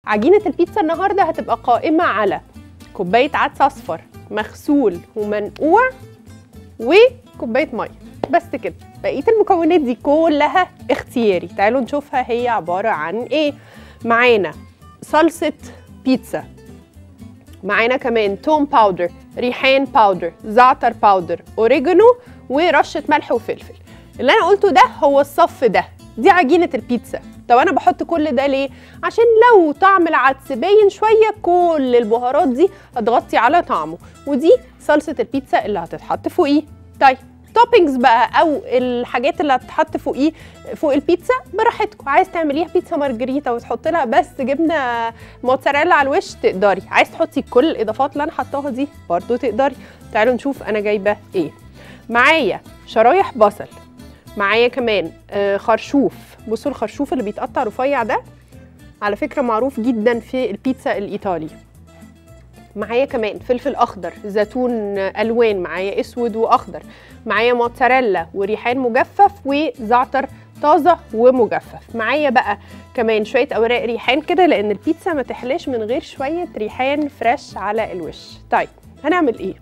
عجينه البيتزا النهارده هتبقى قائمه على كوبايه عدس اصفر مغسول ومنقوع وكوبايه ميه بس كده بقيه المكونات دي كلها اختياري تعالوا نشوفها هي عباره عن ايه معانا صلصه بيتزا معانا كمان توم باودر ريحان باودر زعتر باودر اوريجانو ورشه ملح وفلفل اللي انا قلته ده هو الصف ده دي عجينه البيتزا طب انا بحط كل ده ليه عشان لو طعم العدس باين شويه كل البهارات دي هتغطي على طعمه ودي صلصه البيتزا اللي هتتحط فوقيه طيب توبينجز بقى او الحاجات اللي هتتحط فوقيه فوق البيتزا براحتكم عايز تعمليها بيتزا مارجريتا وتحط لها بس جبنه موتزاريلا على الوش تقدري عايز تحطي كل الاضافات اللي انا حطاها دي برضو تقدري تعالوا نشوف انا جايبه ايه معايا شرايح بصل معايا كمان آه، خرشوف بصوا الخرشوف اللي بيتقطع رفيع ده على فكره معروف جدا في البيتزا الايطالي معايا كمان فلفل اخضر زيتون الوان معايا اسود واخضر معايا موتزاريلا وريحان مجفف وزعتر طازه ومجفف معايا بقى كمان شويه اوراق ريحان كده لان البيتزا ما تحلاش من غير شويه ريحان فريش على الوش طيب هنعمل ايه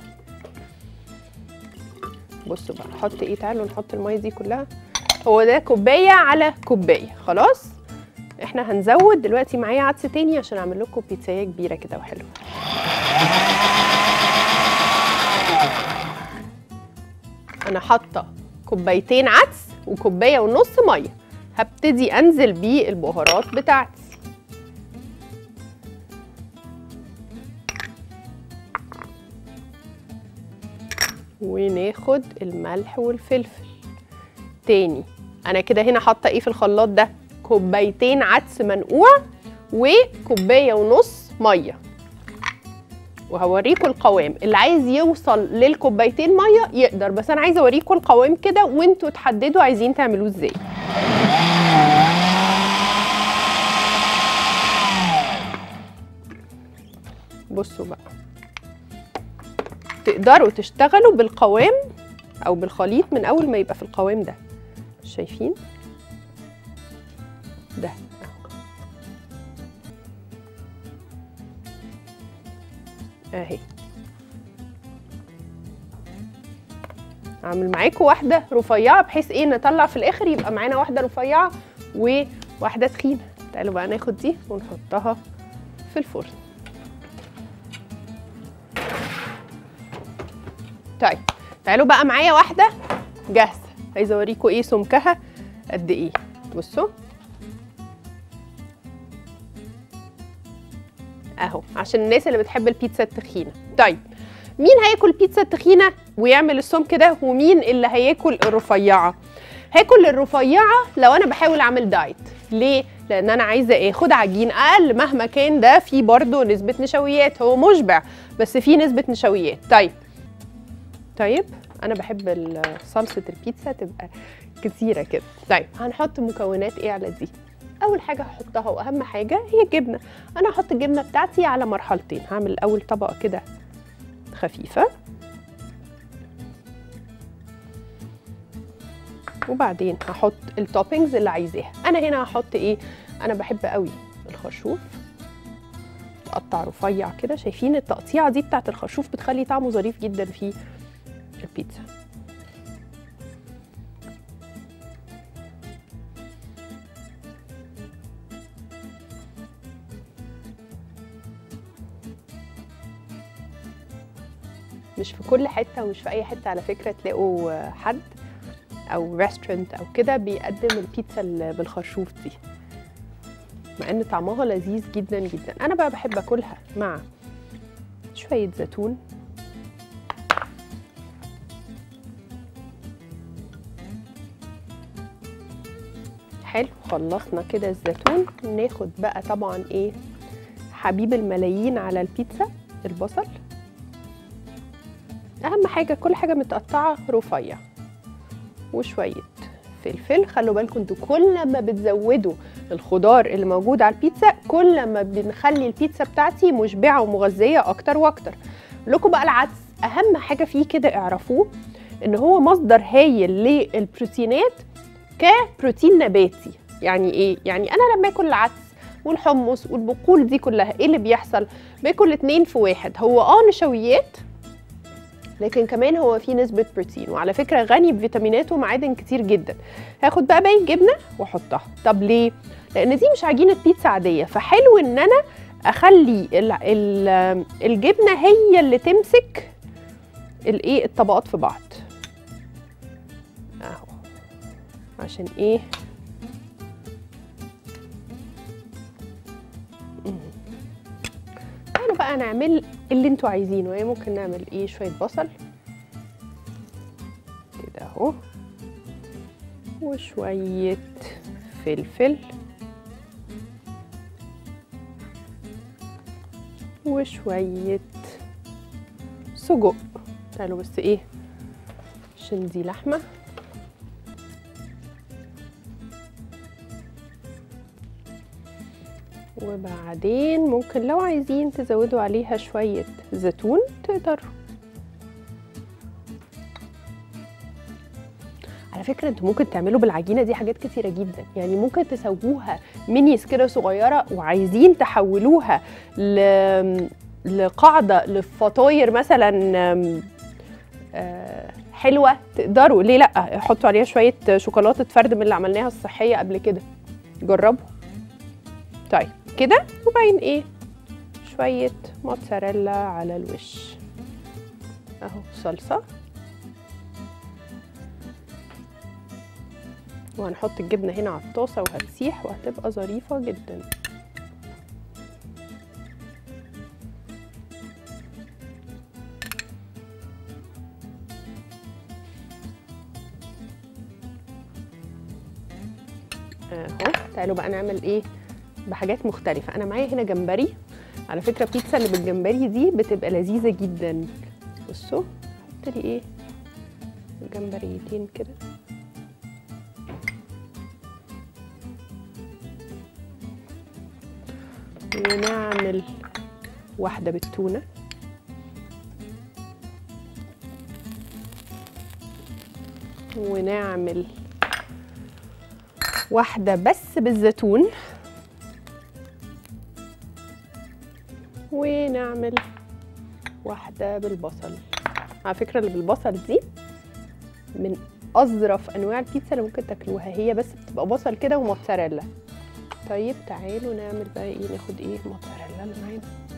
بصوا بقى نحط ايه تعالوا نحط الميه دي كلها هو ده كوبايه على كوبايه خلاص احنا هنزود دلوقتي معايا عدس تاني عشان اعمل لكم بيتزايه كبيره كده وحلوه انا حاطه كوبايتين عدس وكوبايه ونص ميه هبتدي انزل بيه البهارات بتاعتي وناخد الملح والفلفل تاني انا كده هنا حاطه ايه في الخلاط ده كوبايتين عدس منقوع وكوبايه ونص ميه وهوريكم القوام اللي عايز يوصل للكوبايتين ميه يقدر بس انا عايزه اوريكم القوام كده وانتوا تحددوا عايزين تعملوه ازاي بصوا بقى تقدروا تشتغلوا بالقوام او بالخليط من اول ما يبقى في القوام ده شايفين ده اهو اهي اعمل معاكم واحده رفيعه بحيث ايه نطلع في الاخر يبقى معانا واحده رفيعه وواحده تخينه تعالوا بقى ناخد دي ونحطها في الفرن طيب تعالوا بقى معايا واحده جاهزه عايزه اوريكم ايه سمكها قد ايه بصوا اهو عشان الناس اللي بتحب البيتزا التخينه طيب مين هياكل بيتزا التخينه ويعمل السمك ده ومين اللي هياكل الرفيعه هاكل الرفيعه لو انا بحاول اعمل دايت ليه لان انا عايزه اخد عجين اقل مهما كان ده فيه برضه نسبه نشويات هو مشبع بس فيه نسبه نشويات طيب طيب انا بحب ال- صلصه البيتزا تبقى كتيره كده طيب هنحط مكونات ايه على دي اول حاجه هحطها واهم حاجه هي الجبنه انا هحط الجبنه بتاعتي على مرحلتين هعمل اول طبقه كده خفيفه وبعدين هحط التوبينجز اللي عايزاها انا هنا هحط ايه انا بحب قوي الخرشوف تقطع رفيع كده شايفين التقطيعه دي بتاعت الخرشوف بتخلي طعمه ظريف جدا في البيتزا مش في كل حته ومش في اي حته على فكره تلاقوا حد او ريستورانت او كده بيقدم البيتزا اللي بالخرشوف دي مع ان طعمها لذيذ جدا جدا انا بقى بحب اكلها مع شويه زيتون حلو خلصنا كده الزيتون ناخد بقى طبعا ايه حبيب الملايين على البيتزا البصل اهم حاجه كل حاجه متقطعه رفيع وشويه فلفل خلوا بالكم انتوا كل ما بتزودوا الخضار اللي موجود على البيتزا كل ما بنخلي البيتزا بتاعتي مشبعه ومغذيه اكتر واكتر لكم بقى العدس اهم حاجه فيه كده اعرفوه ان هو مصدر هايل للبروتينات كبروتين نباتي يعني ايه يعني انا لما اكل العدس والحمص والبقول دي كلها ايه اللي بيحصل باكل اتنين في واحد هو اه نشويات لكن كمان هو فيه نسبة بروتين وعلى فكرة غني بفيتامينات ومعادن كتير جدا هاخد بقى باقي الجبنة واحطها طب ليه؟ لأن دي مش عجينة بيتزا عادية فحلو إن أنا أخلي ال ال الجبنة هي اللي تمسك الايه الطبقات في بعض اهو عشان ايه مم. تعالوا بقى نعمل اللي انتوا عايزينه يعني ممكن نعمل ايه شويه بصل كده اهو وشويه فلفل وشويه سجق تعالوا بس ايه عشان دي لحمه وبعدين ممكن لو عايزين تزودوا عليها شوية زيتون تقدروا على فكرة انتوا ممكن تعملوا بالعجينة دي حاجات كتيرة جدا يعني ممكن تسووها مينيز كده صغيرة وعايزين تحولوها ل... لقاعدة لفطاير مثلا آم، آه، حلوة تقدروا ليه لأ حطوا عليها شوية شوكولاتة فرد من اللي عملناها الصحية قبل كده جربوا طيب كده وبعدين ايه شوية موتزاريلا على الوش اهو صلصة وهنحط الجبنة هنا على الطاسة وهتسيح وهتبقى ظريفة جدا اهو تعالوا بقى نعمل ايه بحاجات مختلفة أنا معايا هنا جمبري على فكرة البيتزا اللي بالجمبري دي بتبقى لذيذة جدا بصوا حط لي ايه جمبريتين كده ونعمل واحدة بالتونة ونعمل واحدة بس بالزيتون ونعمل واحدة بالبصل على فكرة اللي بالبصل دي من أظرف أنواع البيتزا اللي ممكن تاكلوها هي بس بتبقى بصل كده وموتزاريلا طيب تعالوا نعمل بقى ايه ناخد ايه موتزاريلا اللي معانا